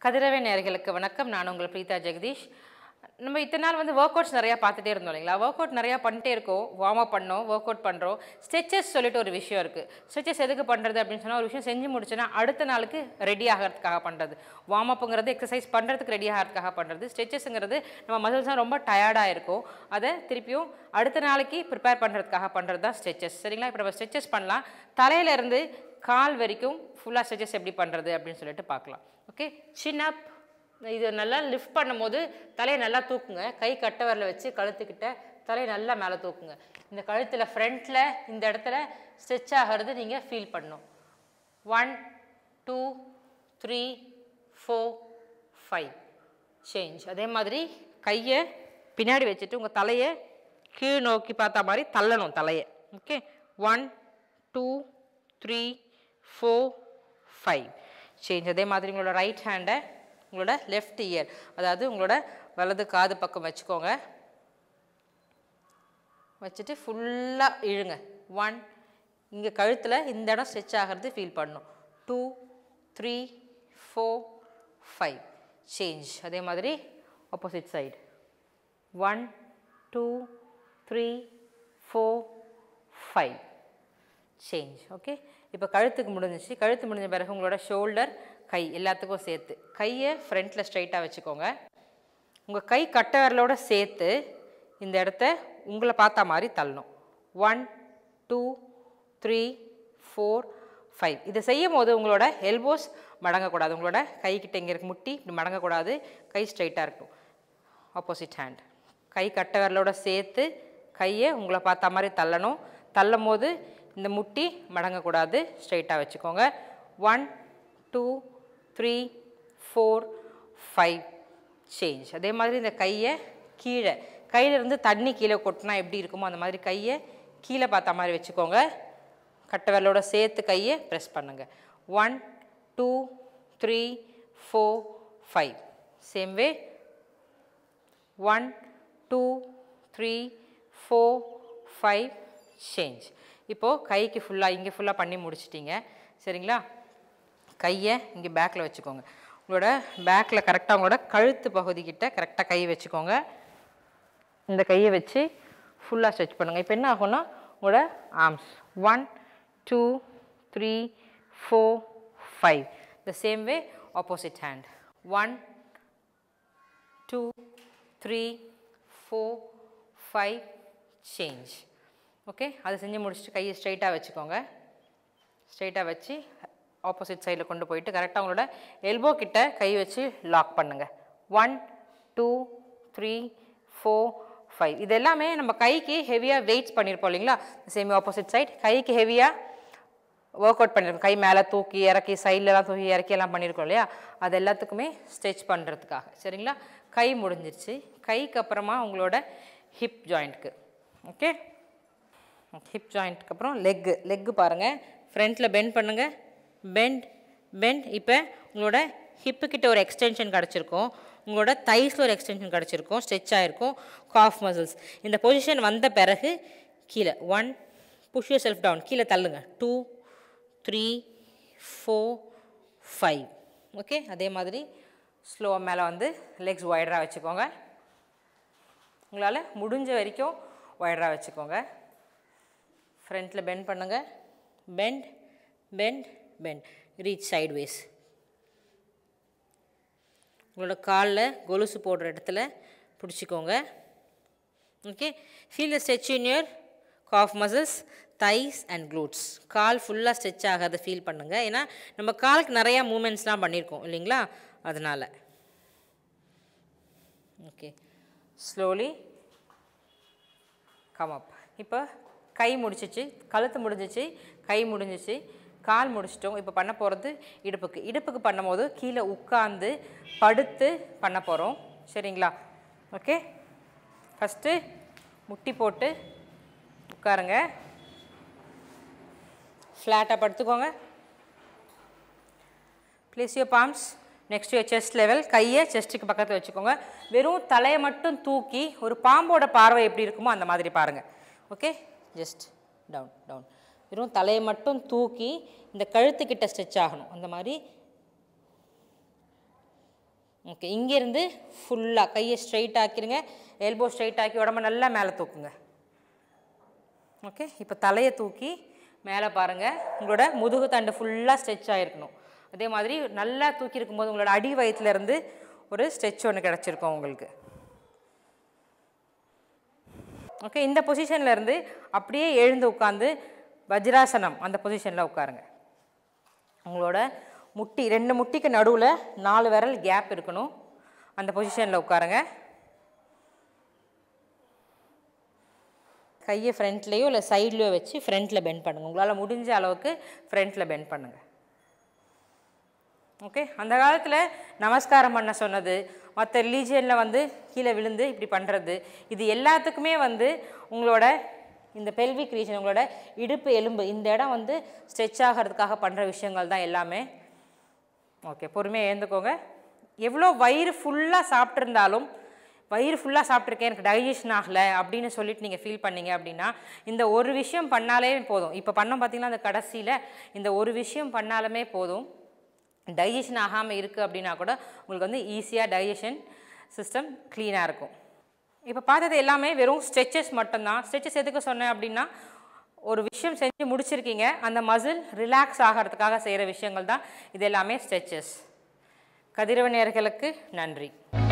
கதிரவை நேயர்களுக்கு வணக்கம் நான் உங்கள் பிரீதா ஜெகதீஷ் நம்ம இத்தனை நாள் வந்து ஒர்க் அவுட்ஸ் நிறையா பார்த்துட்டே இருந்தோம் இல்லைங்களா ஒர்க் அவுட் நிறையா பண்ணிட்டே இருக்கோம் வார்ம் அப் பண்ணோம் ஒர்க் அவுட் பண்ணுறோம் ஸ்ட்ரெச்சஸ் சொல்லிட்டு ஒரு விஷயம் இருக்குது ஸ்ட்ரெச்சஸ் எதுக்கு பண்ணுறது அப்படின்னு சொன்னால் ஒரு விஷயம் செஞ்சு முடிச்சுன்னா அடுத்த நாளுக்கு ரெடி ஆகிறதுக்காக பண்ணுறது வார்ம் அப்புங்கிறது எக்ஸசைஸ் பண்ணுறதுக்கு ரெடி ஆகிறதுக்காக பண்ணுறது ஸ்ட்ரெச்சஸ்ங்கிறது நம்ம மசில்ஸ்லாம் ரொம்ப டயர்டாக இருக்கும் அதை திருப்பியும் அடுத்த நாளைக்கு ப்ரிப்பேர் பண்ணுறதுக்காக பண்ணுறது தான் ஸ்ட்ரெச்சஸ் சரிங்களா இப்போ நம்ம ஸ்ட்ரெச்சஸ் பண்ணலாம் தலையிலேருந்து கால் வரைக்கும் ஃபுல்லாக ஸ்ட்ரெச்சஸ் எப்படி பண்ணுறது அப்படின்னு சொல்லிட்டு பார்க்கலாம் ஓகே சின் அப் இது நல்லா லிஃப்ட் பண்ணும்போது தலையை நல்லா தூக்குங்க கை கட்ட விரல வச்சு கழுத்துக்கிட்ட தலையை நல்லா மேலே தூக்குங்க இந்த கழுத்தில் ஃப்ரண்ட்டில் இந்த இடத்துல ஸ்ட்ரெச் ஆகிறது நீங்கள் ஃபீல் பண்ணணும் one two three four five change அதே மாதிரி கையை பின்னாடி வச்சுட்டு உங்கள் தலையை கீழ் நோக்கி பார்த்தா மாதிரி தள்ளணும் தலையை okay one two three four five change அதே மாதிரி உங்களோட ரைட் ஹேண்டை உங்களோட லெஃப்ட் இயர் அதாவது உங்களோட வலது காது பக்கம் வச்சுக்கோங்க வச்சுட்டு ஃபுல்லாக இழுங்க ஒன் இங்கே கழுத்தில் இந்த இடம் ஸ்ட்ரெச் ஆகிறது ஃபீல் பண்ணணும் two three four five change அதே மாதிரி opposite side one two three four five change okay இப்போ கழுத்துக்கு முடிஞ்சிச்சு கழுத்து முடிஞ்ச பிறகு உங்களோட ஷோல்டர் கை எல்லாத்துக்கும் சேர்த்து கையை ஃப்ரண்ட்டில் ஸ்ட்ரைட்டாக வச்சுக்கோங்க உங்கள் கை கட்டை விரலோட சேர்த்து இந்த இடத்த உங்களை பார்த்த மாதிரி தள்ளணும் one two three four five இதை செய்யும் போது உங்களோட எல்போஸ் மடங்கக்கூடாது உங்களோட கைக்கிட்ட இங்கே இருக்க முட்டி இப்படி மடங்கக்கூடாது கை ஸ்ட்ரைட்டாக இருக்கட்டும் ஆப்போசிட் ஹேண்ட் கை கட்டை விரலோட சேர்த்து கையை உங்களை பார்த்த மாதிரி தள்ளணும் தள்ளும் போது இந்த முட்டி மடங்கக்கூடாது ஸ்ட்ரைட்டாக வச்சுக்கோங்க one two three four five change அதே மாதிரி இந்த கையை கீழே கையிலேருந்து தண்ணி கீழே கொட்டினா எப்படி இருக்குமோ அந்த மாதிரி கையை கீழே பார்த்த மாதிரி வச்சுக்கோங்க கட்டை விரலோட சேர்த்து கையை ப்ரெஸ் பண்ணுங்கள் one two three four five same way one two three four five change இப்போது கைக்கு ஃபுல்லாக இங்கே ஃபுல்லாக பண்ணி முடிச்சிட்டிங்க சரிங்களா கையை இங்கே பேக்கில் வச்சுக்கோங்க உங்களோட பேக்கில் கரெக்டாக உங்களோட கழுத்து பகுதிக்கிட்ட கரெக்டாக கை வச்சுக்கோங்க இந்த கையை வச்சு ஃபுல்லாக ஸ்ட்ரெச் பண்ணுங்கள் இப்போ என்ன ஆகும்னா உங்களோட arms one two three four five the same way opposite hand one two three four five change okay அதை செஞ்சு முடிச்சுட்டு கையை ஸ்ட்ரைட்டாக வச்சுக்கோங்க ஸ்ட்ரைட்டாக வச்சு ஆப்போசிட் சைடில் கொண்டு போயிட்டு கரெக்டாக உங்களோட எல்போ கிட்ட கை வச்சு லாக் பண்ணுங்கள் one two three four five இது எல்லாமே நம்ம கைக்கு ஹெவியாக வெயிட்ஸ் பண்ணியிருப்போம் இல்லைங்களா சேம் ஆப்போசிட் சைட் கைக்கு ஹெவியாக ஒர்க் அவுட் பண்ணியிருக்கோம் கை மேலே தூக்கி இறக்கி சைட்லலாம் தூக்கி இறக்கி எல்லாம் பண்ணியிருக்கோம் இல்லையா அது எல்லாத்துக்குமே ஸ்ட்ரெச் பண்ணுறதுக்காக சரிங்களா கை முடிஞ்சிருச்சு கைக்கு அப்புறமா உங்களோட ஹிப் ஜாயிண்ட்க்கு ஓகே ஹிப் ஜாயிண்ட்க்கு அப்புறம் லெக்கு லெக்கு பாருங்கள் ஃப்ரண்ட்டில் பெண்ட் பண்ணுங்கள் பெண்ட் பெண்ட் இப்போ உங்களோட ஹிப்பு கிட்ட ஒரு எக்ஸ்டென்ஷன் கிடச்சிருக்கும் உங்களோட தைஸில் ஒரு எக்ஸ்டென்ஷன் கிடச்சிருக்கும் ஸ்ட்ரெச் ஆகிருக்கும் காஃப் மசில்ஸ் இந்த பொசிஷன் வந்த பிறகு கீழே one push yourself down கீழே தள்ளுங்க two three four five okay அதே மாதிரி ஸ்லோவாக மேலே வந்து லெக்ஸ் ஒய்டராக வச்சுக்கோங்க உங்களால் முடிஞ்ச வரைக்கும் ஒய்டராக வச்சுக்கோங்க ஃப்ரண்ட்டில் பெண்ட் பண்ணுங்கள் bend bend bend reach sideways உங்களோட காலில் கொலுசு போடுற இடத்துல பிடிச்சிக்கோங்க okay feel the stretch in your calf muscles thighs and glutes கால் ஃபுல்லாக ஸ்ட்ரெச் ஆகாத ஃபீல் பண்ணுங்கள் ஏன்னா நம்ம காலுக்கு நிறையா மூமெண்ட்ஸ்லாம் பண்ணியிருக்கோம் இல்லைங்களா அதனால் ஓகே ஸ்லோலி கம் அப் இப்போ கை முடிச்சிச்சு கழுத்து முடிஞ்சிச்சு கை முடிஞ்சிச்சு கால் முடிச்சிட்டோம் இப்போ பண்ண போகிறது இடுப்புக்கு இடுப்புக்கு பண்ணும்போது கீழே உட்காந்து படுத்து பண்ண போகிறோம் சரிங்களா ஓகே ஃபஸ்ட்டு முட்டி போட்டு உட்காருங்க ஃப்ளாட்டாக படுத்துக்கோங்க place your palms next your chest level கையை செஸ்ட்டுக்கு பக்கத்தில் வச்சுக்கோங்க வெறும் தலையை மட்டும் தூக்கி ஒரு பாம்போட பார்வை எப்படி இருக்குமோ அந்த மாதிரி பாருங்கள் ஓகே ஜஸ்ட் டவுன் டவுன் வெறும் தலையை மட்டும் தூக்கி இந்த கழுத்துக்கிட்ட ஸ்ட்ரெச் ஆகணும் அந்த மாதிரி ஓகே இங்கேருந்து ஃபுல்லாக கையை ஸ்ட்ரைட் ஆக்கிடுங்க எல்போ ஸ்ட்ரைட் ஆக்கி உடம்ப நல்லா மேலே தூக்குங்க ஓகே இப்போ தலையை தூக்கி மேலே பாருங்கள் உங்களோட முதுகு தண்டு ஃபுல்லாக ஸ்ட்ரெச் ஆகிருக்கணும் அதே மாதிரி நல்லா தூக்கி இருக்கும்போது உங்களோட அடி வயிற்றுலேருந்து ஒரு ஸ்ட்ரெச் ஒன்று கிடச்சிருக்கும் உங்களுக்கு ஓகே இந்த பொசிஷன்ல இருந்து அப்படியே எழுந்து உட்காந்து வஜ்ராசனம் அந்த பொசிஷனில் உட்காருங்க உங்களோட முட்டி ரெண்டு முட்டிக்கு நடுவில் நாலு விரல் கேப் இருக்கணும் அந்த பொசிஷனில் உட்காருங்க கையை ஃப்ரண்ட்லேயோ இல்லை சைட்லேயோ வச்சு ஃப்ரண்ட்டில் பெண்ட் பண்ணுங்கள் உங்களால் முடிஞ்ச அளவுக்கு ஃப்ரண்ட்டில் பெண்ட் பண்ணுங்கள் ஓகே அந்த காலத்தில் நமஸ்காரம் பண்ண சொன்னது மற்ற ரிலீஜியனில் வந்து கீழே விழுந்து இப்படி பண்ணுறது இது எல்லாத்துக்குமே வந்து உங்களோட இந்த பெல்விக் ரீஜன் உங்களோட இடுப்பு எலும்பு இந்த இடம் வந்து ஸ்ட்ரெச் ஆகிறதுக்காக பண்ணுற விஷயங்கள் தான் எல்லாமே ஓகே பொறுமையாக எழுந்துக்கோங்க எவ்வளோ வயிறு ஃபுல்லாக சாப்பிட்ருந்தாலும் வயிறு ஃபுல்லாக சாப்பிட்ருக்கேன் எனக்கு டைஜஷன் ஆகலை அப்படின்னு சொல்லிட்டு நீங்கள் ஃபீல் பண்ணீங்க அப்படின்னா இந்த ஒரு விஷயம் பண்ணாலே போதும் இப்போ பண்ணோம் பார்த்தீங்கன்னா அந்த கடைசியில் இந்த ஒரு விஷயம் பண்ணாலுமே போதும் டைஜஷன் ஆகாமல் இருக்குது அப்படின்னா கூட உங்களுக்கு வந்து ஈஸியாக டைஜஷன் சிஸ்டம் க்ளீனாக இருக்கும் இப்போ பார்த்தது எல்லாமே வெறும் ஸ்ட்ரெச்சஸ் மட்டும்தான் ஸ்ட்ரெச்சஸ் எதுக்கு சொன்னேன் அப்படின்னா ஒரு விஷயம் செஞ்சு முடிச்சிருக்கீங்க அந்த மசில் ரிலாக்ஸ் ஆகிறதுக்காக செய்கிற விஷயங்கள் தான் இது எல்லாமே ஸ்ட்ரெச்சஸ் கதிரவ நேயர்களுக்கு நன்றி